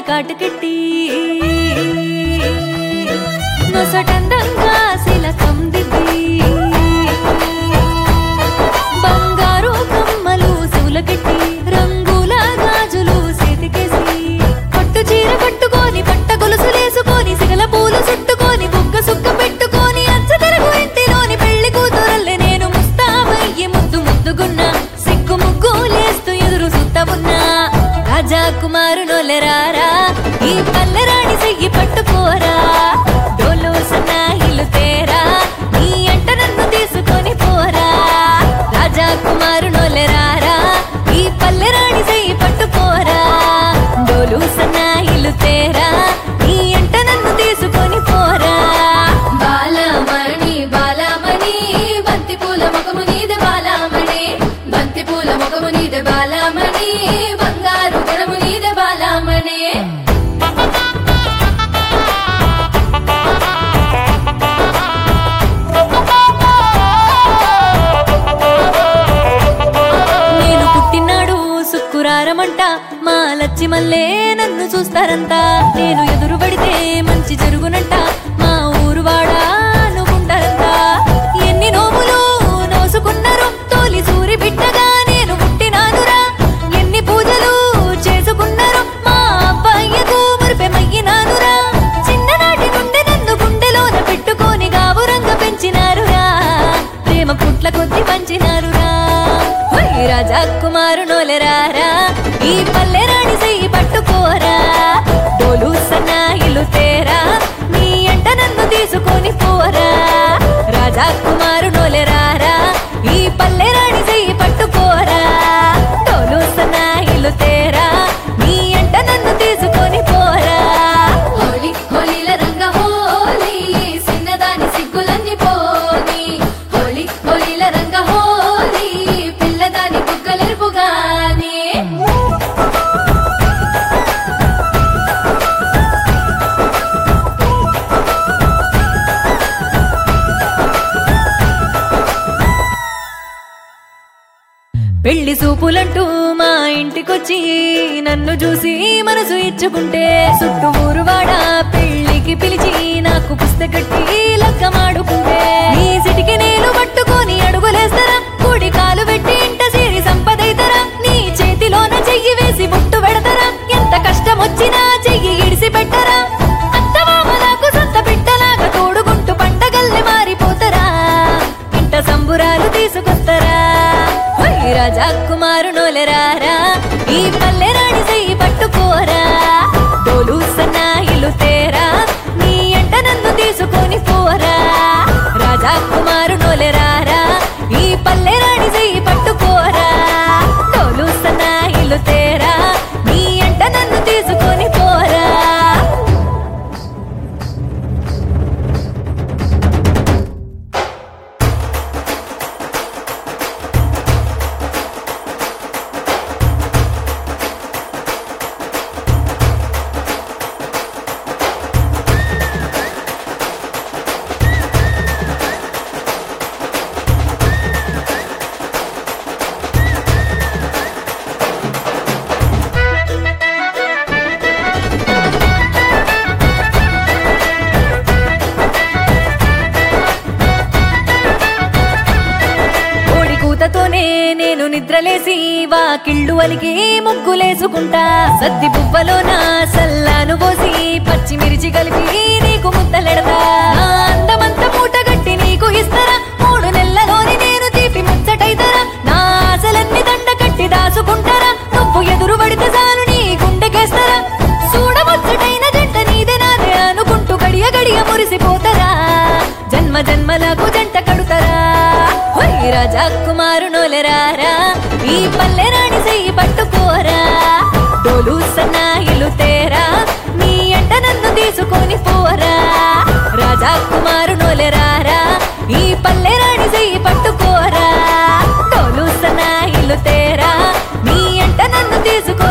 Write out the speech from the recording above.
కాటుకెట్టి నొసటందంగా శిలకం దిద్ది బంగారు కమ్మలు శివులకెట్టి రంగుల గాజులు చేతికేసి పట్టు చీర కట్టుకొని పట్ట గొలుసులేసుకొని సిగల పూలు చుట్టుకొని బుగ్గ సుక్క పెట్టుకొని అచ్చ తెరకు ఇంటిలోని పెళ్లి కూతురల్లే నేను ముస్తాబయ్యి ముద్దు ముద్దుగున్నా సిగ్గు ముగ్గు లేస్తూ ఎదురు సుత్త ఉన్నా రాజా కుమారు నొలెరారా ఈ పల్లెరాణి చెయ్యి పట్టుకోరా డోలు సన్నాయిలు తేరా నీ అంట నన్ను తీసుకొని పోరా రాజా కుమారు నొలెరారా ఈ పల్లెరాణి చెయ్యి పట్టుకోరా డోలు సన్నాయిలు తేరా నీ అంట నన్ను తీసుకొని పోరా బాలమణి బాలమణి బంతి పూల ముఖము నీద బాలమణి బంతి పూల ముఖము నీద బాలమణి బంగారు గణము నీద బాలమణి నేను పుట్టినాడు సుక్కురారమంట మా లచ్చి మల్లే నన్ను చూస్తారంట నేను ఎదురు పడితే మంచి జరుగునంట మా ఊరు వాడా అనుకుంటారంట ఎన్ని నోములు నోసుకున్నారు తోలి సూరి బిడ్డగా నేను పుట్టినానురా ఎన్ని పూజలు చేసుకున్నారు మా అబ్బాయ్యకు మురిపెమయ్యినానురా చిన్ననాటి నుండి నన్ను గుండెలోన పెట్టుకొని గాబురంగా పెంచినారురా ప్రేమ పుట్ల కొద్ది పంచినారురా ఓయ్ రాజా కుమారు నోలెరారా ఈ పల్లెరాణి చెయ్యి పట్టుకోరా డోలు సన్నాయిలు తేరా నీ ఎంట నన్ను తీసుకొని పోరా రాజా కుమారు నోలెరారా ఈ పల్లెరాణి చెయ్యి పట్టుకోరా డోలు సన్నాయిలు తేరా నీ ఎంట నన్ను తీసుకొని పోరా హోలీ హోలీల రంగ హోలీ చిన్నదాని సిగ్గులన్నీ పోని హోలీ హోలీల రంగ హోలీ పిల్లదాని బుగ్గలెరుపుగాని పెళ్లి సూపులంటూ మా ఇంటికొచ్చి నన్ను చూసి మనసు ఇచ్చుకుంటే చుట్టూ ఊరువాడ పెళ్లికి పిలిచి నాకు పుస్తకట్టి లగ్గమాడుకుంటే నీ సిటికి నేను పట్టుకొని అడుగులేస్తారా కూడి కాలు పెట్టి ఇంట సిరి సంపదైతరా నీ చేతిలోన చెయ్యి వేసి ముట్టు పెడతారా ఎంత కష్టం వచ్చినా చెయ్యి ఇడిసి పెట్టరా అత్తమామలకు సొంత బిడ్డలాగా తోడుకుంటూ పండగల్ని మారిపోతారా ఇంట సంబురాలు తీసుకొస్తారా ఓయ్ రాజా కుమారు నోలెరారా ఈ పల్లెరాణి చెయ్యి పట్టుకోరా డోలు సన్నాయిలు తేరా నీ ఎంట నన్ను తీసుకొని పోరా రాజా కుమారు నోలెరారా ఈ పల్లెరాణి చెయ్యి పట్టుకోరా డోలు సన్నాయిలు తేరా నీ ఎంట నన్ను తీసుకొని పోరా కోడి కూతతోనే నేను నిద్రలేసి వాకిళ్ళు అలికి ముగ్గులేసుకుంటా సద్ది బువ్వలోన సల్లాను పోసి పచ్చిమిర్చి కలిపి నీకు ముద్దలెడతా నా అందమంత మూట గట్టి నీకు ఇస్తారా మూడు నెలలోని నేను తీపి ముచ్చటైతరా నా ఆశలన్నీ దండ కట్టి దాసుకుంటారా నువ్వు ఎదురు పడితే చాలు నీ గుండెకేస్తారా చూడముచ్చటైన జంట నీదే నాదే అనుకుంటూ గడియ గడియ మురిసిపోతారా జన్మ జన్మలకు జంట కడుతారా హొయ్ రాజా కుమారు నోలెరారా ఈ పల్లెరాణి చెయ్యి పట్టుకోరా డోలు సన్నాయిలు తేరా నీ ఎంట నన్ను తీసుకొని పోరా రాజా కుమారు నోలెరారా ఈ పల్లెరాణి చెయ్యి పట్టుకోరా డోలు సన్నాయిలు తేరా నీ ఎంట నన్ను తీసుకో